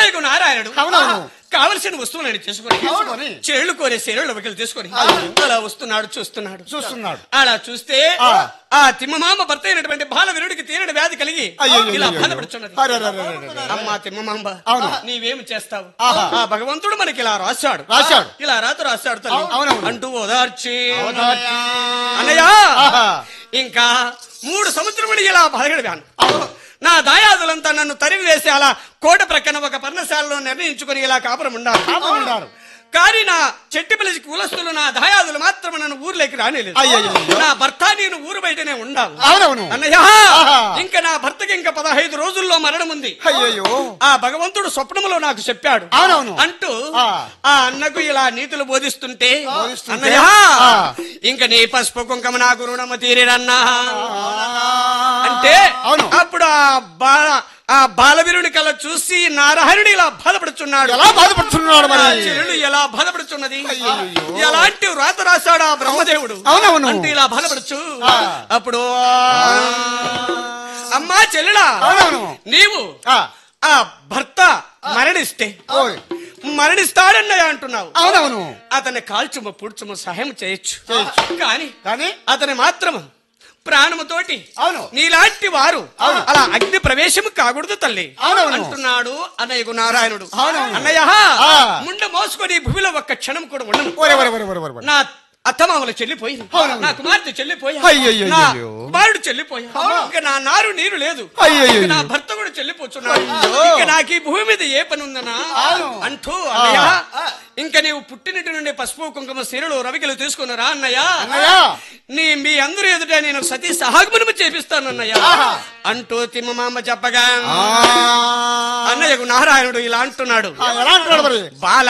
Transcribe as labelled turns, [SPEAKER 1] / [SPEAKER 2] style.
[SPEAKER 1] అన్నయ్యకు నారాయణుడు
[SPEAKER 2] అవునవును.
[SPEAKER 1] కావలసిన వస్తువులను తీసుకొని
[SPEAKER 2] తీసుకొని.
[SPEAKER 1] చెళ్ళు కోరే శరీరంలో వకిలు తీసుకొని అలా వస్తున్నాడు చూస్తున్నాడు
[SPEAKER 2] చూస్తున్నాడు.
[SPEAKER 1] అలా చూస్తే
[SPEAKER 2] ఆ.
[SPEAKER 1] ఆ తిమ్మమాంబ భర్త అయినటువంటి బాలవీరుడికి తీరని వ్యాధి కలిగి
[SPEAKER 2] అయ్యయ్యో,
[SPEAKER 1] ఇలా
[SPEAKER 2] అయ్యయ్యో.
[SPEAKER 1] బాధపడుచున్నది
[SPEAKER 2] అరే, అరే, అరే, అరే, అరే.
[SPEAKER 1] అమ్మా తిమ్మమాంబ
[SPEAKER 2] అవును.
[SPEAKER 1] నీవేమి చేస్తావు
[SPEAKER 2] ఆహా.
[SPEAKER 1] ఆ భగవంతుడు మనకి ఇలా రాశాడు
[SPEAKER 2] రాశాడు.
[SPEAKER 1] ఇలా రాత రాశాడు తల్లి
[SPEAKER 2] అవునవును.
[SPEAKER 1] అంటూ ఓదార్చి
[SPEAKER 2] ఓదార్చి.
[SPEAKER 1] అన్నయ్య
[SPEAKER 2] ఆహా.
[SPEAKER 1] ఇంకా మూడు సముద్రముడి ఇలా బలగడివాను నా దాయాదులంతా నన్ను తరిమి వేసి అలా కోట ప్రక్కన ఒక పర్ణశాలలో నిర్ణయించుకుని ఇలా కాపురం ఉండాలి
[SPEAKER 2] కాపురం ఉండాలి.
[SPEAKER 1] కానీ నా చెట్టి పిలిచి కులస్తులు నా దాయాదులు మాత్రం నన్ను ఊర్లోకి రానేలేదు
[SPEAKER 2] అయ్యయ్యయ్యో.
[SPEAKER 1] నా భర్త నేను ఊరు బయటనే ఉండాలి
[SPEAKER 2] అవునవును
[SPEAKER 1] అన్నయ్య
[SPEAKER 2] ఆహా.
[SPEAKER 1] ఇంకా నా భర్తకి ఇంకా పదహైదు రోజుల్లో మరణం ఉంది
[SPEAKER 2] అయ్యయ్యో
[SPEAKER 1] ఆ భగవంతుడు స్వప్నములో నాకు చెప్పాడు
[SPEAKER 2] అవునవును.
[SPEAKER 1] అంటూ
[SPEAKER 2] ఆ.
[SPEAKER 1] ఆ అన్నకు ఇలా నీతులు బోధిస్తుంటే
[SPEAKER 2] బోధిస్తుంటే,
[SPEAKER 1] అన్నయ్య
[SPEAKER 2] ఆ.
[SPEAKER 1] ఇంక నీ పసుపు కుంకమ నాకు రుణము తీరిరన్నా అంటే
[SPEAKER 2] అవును.
[SPEAKER 1] అప్పుడు ఆ బాల ఆ బాలవీరుని కల చూసి నారాయణుడు ఇలా బాధపడుచున్నాడు
[SPEAKER 2] ఎలా బాధపడుతున్నాడు
[SPEAKER 1] ఆ
[SPEAKER 2] మరి
[SPEAKER 1] చెల్లెలు ఎలా బాధపడుచున్నది
[SPEAKER 2] అయ్యయ్యో.
[SPEAKER 1] ఎలాంటి వ్రాత రాశాడు ఆ బ్రహ్మదేవుడు
[SPEAKER 2] అవునవును.
[SPEAKER 1] అంటే ఇలా బాధపడచ్చు
[SPEAKER 2] ఆ.
[SPEAKER 1] అప్పుడు అమ్మా చెల్లెలా
[SPEAKER 2] అవునవును
[SPEAKER 1] నీవు
[SPEAKER 2] ఆ,
[SPEAKER 1] ఆ భర్త మరణిస్తే
[SPEAKER 2] ఓయ్.
[SPEAKER 1] మరణిస్తాడన్నయ్య అంటున్నావు
[SPEAKER 2] అవునవును
[SPEAKER 1] అతన్ని కాల్చుమ పుడుచుమ సహాయం చేయొచ్చు
[SPEAKER 2] చేయొచ్చు.
[SPEAKER 1] కానీ
[SPEAKER 2] కానీ
[SPEAKER 1] అతని మాత్రం ప్రాణముతోటి
[SPEAKER 2] అవును.
[SPEAKER 1] నీలాంటి వారు
[SPEAKER 2] అవును.
[SPEAKER 1] అలా అగ్ని ప్రవేశం కాకూడదు తల్లి
[SPEAKER 2] అవునవును.
[SPEAKER 1] అంటున్నాడు అన్నయ్యకు నారాయణుడు
[SPEAKER 2] అవునవును.
[SPEAKER 1] అన్నయ్య
[SPEAKER 2] ఆ.
[SPEAKER 1] ముండ మోసుకొని ఈ భూమిలో ఒక్క క్షణం కూడా ఉండను
[SPEAKER 2] ఒరే ఒరే ఒరే ఒరే ఒరే ఒరే.
[SPEAKER 1] నా అత్తమామలు చెల్లిపోయింది
[SPEAKER 2] అవునవును.
[SPEAKER 1] నా కుమార్తె చెల్లిపోయా
[SPEAKER 2] అయ్యయ్యయ్యో.
[SPEAKER 1] నా కుమారుడు చెల్లిపోయా ఇంకా నా నారు నీరు లేదు
[SPEAKER 2] అయ్యయ్యయ్యో.
[SPEAKER 1] ఇంకా నా భర్త కూడా చెల్లిపోతున్నాడు ఇంకా నాకు ఈ భూమి మీద ఏ పని ఉందనా
[SPEAKER 2] అవును.
[SPEAKER 1] అంటూ అన్నయ్య ఇంకా నీవు పుట్టినటి నుండి పసుపు కుంకుమ సీరలు రవికలు తీసుకుని రా అన్నయ్య
[SPEAKER 2] అన్నయ్య.
[SPEAKER 1] నీ మీ అందరూ ఎదుట నేను సతీ సహాగమనము చేపిస్తాను అన్నయ్య అంటూ తిమ్మమామ చెప్పగా
[SPEAKER 2] ఆ.
[SPEAKER 1] అన్నయ్యకు నారాయణుడు ఇలా అంటున్నాడు
[SPEAKER 2] ఆ, ఎలా అంటున్నాడు మరి
[SPEAKER 1] బాల